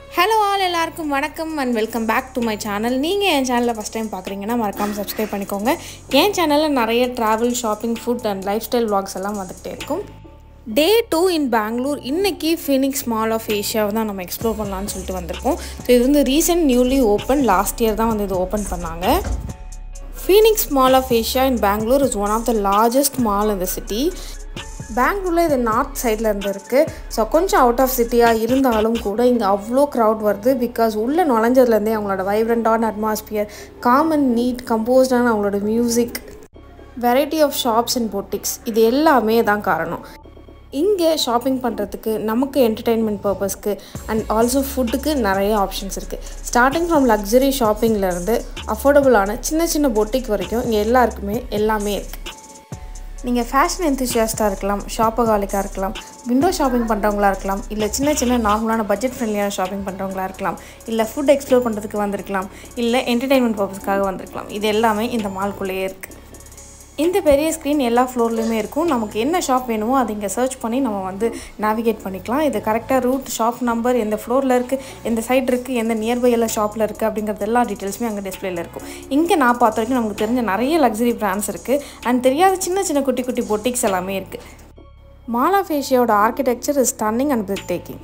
Hello all எல்லாருக்கும் வணக்கம் and welcome back to my channel நீங்கள் என் சேனலில் ஃபஸ்ட் டைம் பார்க்குறீங்கன்னா மறக்காமல் சப்ஸ்கிரைப் பண்ணிக்கோங்க என் சேனலில் நிறைய travel shopping food and lifestyle vlogs எல்லாம் வந்துகிட்டே இருக்கும் டே டூ இன் பெங்களூர் இன்னைக்கு ஃபினிக்ஸ் மால் ஆஃப் ஏஷியாவை தான் நம்ம எக்ஸ்ப்ளோர் பண்ணலாம்னு சொல்லிட்டு வந்திருக்கோம் ஸோ இது வந்து recent newly open last year தான் வந்து இது ஓப்பன் பண்ணாங்க Phoenix mall of Asia in Bangalore is one of the largest mall in the city பெங்களூரில் இது நார்த் சைடில் இருந்து இருக்குது ஸோ கொஞ்சம் அவுட் ஆஃப் சிட்டியாக இருந்தாலும் கூட இங்கே அவ்வளோ க்ரௌட் வருது பிகாஸ் உள்ளே நுழைஞ்சதுலேருந்தே அவங்களோட வைப்ரண்டான அட்மாஸ்பியர் காமன் நீட் கம்போஸ்டான அவங்களோட music variety of shops and boutiques இது எல்லாமே தான் காரணம் இங்கே ஷாப்பிங் பண்ணுறதுக்கு நமக்கு என்டர்டெயின்மெண்ட் பர்பஸ்க்கு அண்ட் ஆல்சோ ஃபுட்டுக்கு நிறைய ஆப்ஷன்ஸ் இருக்குது ஸ்டார்டிங் ஃப்ரம் லக்ஸரி ஷாப்பிங்லேருந்து அஃபோர்டபுளான சின்ன சின்ன பொட்டிக் வரைக்கும் இங்கே எல்லாருக்குமே எல்லாமே இருக்குது நீங்கள் ஃபேஷன் என்த்துசியாஸ்ட்டாக இருக்கலாம் ஷாப்பகாலிக்காக இருக்கலாம் விண்டோ ஷாப்பிங் பண்ணுறவங்களா இருக்கலாம் இல்லை சின்ன சின்ன நார்மலான பட்ஜெட் ஃப்ரெண்ட்லியான ஷாப்பிங் பண்ணுறவங்களா இருக்கலாம் இல்லை ஃபுட் எக்ஸ்ப்ளோர் பண்ணுறதுக்கு வந்திருக்கலாம் இல்லை என்டர்டெயின்மெண்ட் பர்பஸ்க்காக வந்திருக்கலாம் இது எல்லாமே இந்த மால்குள்ளேயே இருக்குது இந்த பெரிய ஸ்க்ரீன் எல்லா ஃப்ளோர்லேயுமே இருக்கும் நமக்கு என்ன ஷாப் வேணுமோ அதை இங்கே சர்ச் பண்ணி நம்ம வந்து நேவிகேட் பண்ணிக்கலாம் இது கரெக்டாக ரூட் ஷாப் நம்பர் எந்த ஃப்ளோரில் இருக்குது எந்த சைட் இருக்குது எந்த நியர்பை எல்லாம் ஷாப்பில் இருக்குது அப்படிங்கிறது எல்லா டீட்டெயில்ஸுமே அங்கே டிஸ்பிளேல இருக்கும் இங்கே நான் பார்த்த வரைக்கும் நமக்கு தெரிஞ்ச நிறைய லக்ஸரி பிராண்ட்ஸ் இருக்குது அண்ட் தெரியாத சின்ன சின்ன குட்டி குட்டி பொட்டிக்ஸ் எல்லாமே இருக்குது மால் ஆஃப் ஏஷியாவோட architecture is stunning and breathtaking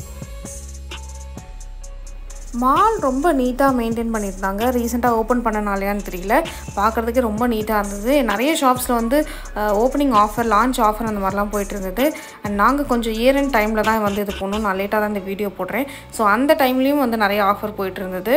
mall ரொம்ப நீட்டாக மெயின்டைன் பண்ணியிருந்தாங்க ரீசெண்டாக ஓப்பன் பண்ணனாலையான்னு தெரியல பார்க்குறதுக்கே ரொம்ப நீட்டாக இருந்தது நிறைய ஷாப்ஸில் வந்து ஓப்பனிங் ஆஃபர் லான்ச் ஆஃபர் அந்த மாதிரிலாம் போயிட்டு இருந்தது அண்ட் நாங்கள் கொஞ்சம் இயர் அண்ட் டைமில் தான் வந்து இது போகணும் நான் லேட்டாக தான் இந்த வீடியோ போடுறேன் ஸோ அந்த டைம்லேயும் வந்து நிறைய ஆஃபர் போயிட்டு இருந்தது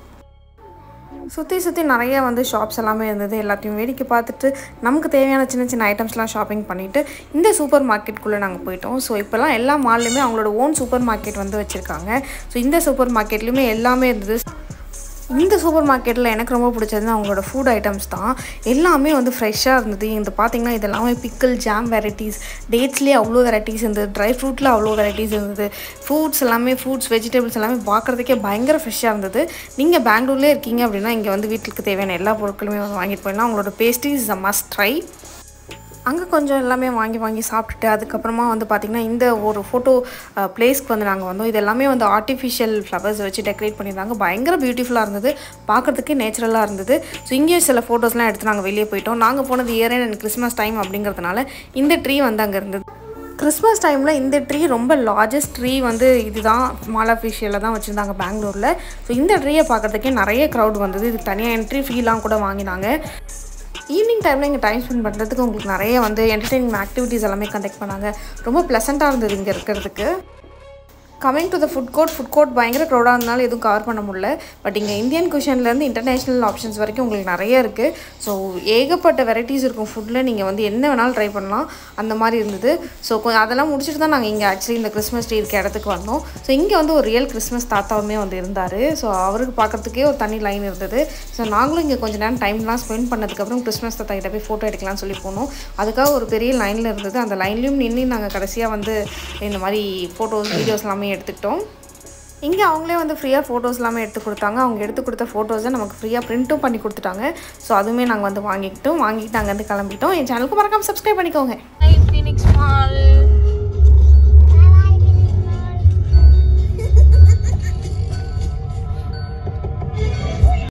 சுற்றி சுற்றி நிறைய வந்து ஷாப்ஸ் எல்லாமே இருந்தது எல்லாத்தையும் வேடிக்கை பார்த்துட்டு நமக்கு தேவையான சின்ன சின்ன ஐட்டம்ஸ்லாம் ஷாப்பிங் பண்ணிவிட்டு இந்த சூப்பர் மார்க்கெட்டுக்குள்ளே நாங்கள் போயிட்டோம் ஸோ இப்போல்லாம் எல்லா மால்லையுமே அவங்களோட ஓன் சூப்பர் மார்க்கெட் வந்து வச்சுருக்காங்க ஸோ இந்த சூப்பர் மார்க்கெட்லேயுமே எல்லாமே இருந்தது இந்த சூப்பர் மார்க்கெட்டில் எனக்கு ரொம்ப பிடிச்சது அவங்களோட ஃபுட் ஐட்டம்ஸ் தான் எல்லாமே வந்து ஃப்ரெஷ்ஷாக இருந்தது இந்த பார்த்தீங்கன்னா இதெல்லாமே பிக்கிள் ஜாம் வெரைட்டிஸ் டேட்ஸ்லேயே அவ்வளோ வெரைட்டிஸ் இருந்தது ட்ரை ஃப்ரூட்டில் அவ்வளோ வெரைட்டிஸ் இருந்தது ஃப்ரூட்ஸ் எல்லாமே ஃப்ரூட்ஸ் வெஜிடபிள்ஸ் எல்லாமே பார்க்குறதுக்கே பயங்கர ஃப்ரெஷ்ஷாக இருந்தது நீங்கள் பெங்களூர்லேயே இருக்கீங்க அப்படின்னா இங்கே வந்து வீட்டுக்கு தேவையான எல்லா பொருட்களுமே வந்து வாங்கிட்டு போயிடலாம் அவங்களோட பேஸ்ட்ரிஸ் அ மஸ்ட் ட்ரை அங்கே கொஞ்சம் எல்லாமே வாங்கி வாங்கி சாப்பிட்டுட்டு அதுக்கப்புறமா வந்து பார்த்திங்கன்னா இந்த ஒரு ஃபோட்டோ பிளேஸ்க்கு வந்து நாங்கள் வந்தோம் இது எல்லாமே வந்து ஆர்டிஃபிஷியல் ஃப்ளவர்ஸ் வச்சு டெக்கரேட் பண்ணியிருந்தாங்க பயங்கர பியூட்டிஃபுல்லாக இருந்தது பார்க்குறதுக்கே நேச்சுரலாக இருந்தது ஸோ இங்கேயே சில ஃபோட்டோஸ்லாம் எடுத்து நாங்கள் வெளியே போயிட்டோம் நாங்கள் போனது இயர் அண்ட் கிறிஸ்மஸ் டைம் அப்படிங்கிறதுனால இந்த ட்ரீ வந்து அங்கே இருந்தது கிறிஸ்மஸ் டைமில் இந்த ட்ரீ ரொம்ப லார்ஜஸ்ட் ட்ரீ வந்து இதுதான் மால் அஃபிஷியலில் தான் வச்சுருந்தாங்க பெங்களூரில் ஸோ இந்த ட்ரீயை பார்க்குறதுக்கே நிறைய க்ரௌட் வந்தது இதுக்கு தனியாக என்ட்ரி ஃபீலாம் கூட வாங்கினாங்க ஈவினிங் டைமில் இங்கே டைம் ஸ்பெண்ட் பண்ணுறதுக்கு உங்களுக்கு நிறைய வந்து என்டர்டெயினிங் ஆக்டிவிட்டீஸ் எல்லாமே கண்டக்ட் பண்ணாங்க ரொம்ப ப்ளசண்ட்டாக இருந்தது இங்கே இருக்கிறதுக்கு coming to the food court food court பயங்கர க்ரௌடாக இருந்தாலும் எதுவும் கவர் பண்ண முடியல பட் இங்கே இந்தியன் குஷன்லேருந்து இன்டர்நேஷ்னல் ஆப்ஷன்ஸ் வரைக்கும் உங்களுக்கு நிறைய இருக்குது ஸோ ஏகப்பட்ட வெரைட்டிஸ் இருக்கும் ஃபுட்டில் நீங்கள் வந்து என்ன வேணாலும் ட்ரை பண்ணலாம் அந்த மாதிரி இருந்தது ஸோ கொஞ்சம் அதெல்லாம் முடிச்சுட்டு தான் நாங்கள் இங்கே ஆக்சுவலி இந்த கிறிஸ்மஸ் ட்ரீ இருக்க இடத்துக்கு வந்தோம் ஸோ இங்கே வந்து ஒரு ரியல் கிறிஸ்மஸ் தாத்தாவுமே வந்து இருந்தார் ஸோ அவருக்கு பார்க்குறதுக்கே ஒரு தனி லைன் இருந்தது ஸோ நாங்களும் இங்கே கொஞ்சம் நேரம் டைம்லாம் ஸ்பெண்ட் பண்ணதுக்கப்புறம் கிறிஸ்மஸ் தாத்தா கிட்ட போய் ஃபோட்டோ எடுக்கலாம்னு சொல்லி போனோம் அதுக்காக ஒரு பெரிய லைனில் இருந்தது அந்த லைன்லேயும் நின்று நாங்கள் கடைசியாக வந்து இந்த மாதிரி ஃபோட்டோஸ் வீடியோஸ் எல்லாமே எடுத்துக்கிட்டோம் இங்கே அவங்களே வந்து ஃப்ரீயாக ஃபோட்டோஸ் எல்லாமே எடுத்து கொடுத்தாங்க அவங்க எடுத்து கொடுத்த ஃபோட்டோஸை நமக்கு ஃப்ரீயாக பிரிண்ட்டும் பண்ணி கொடுத்துட்டாங்க ஸோ அதுவுமே நாங்கள் வந்து வாங்கிக்கிட்டோம் வாங்கிட்டு அங்கேருந்து கிளம்பிட்டோம் என் சேனலுக்கு மறக்காமல் சப்ஸ்கிரைப் பண்ணிக்கோங்க Hi, Phoenix Mall.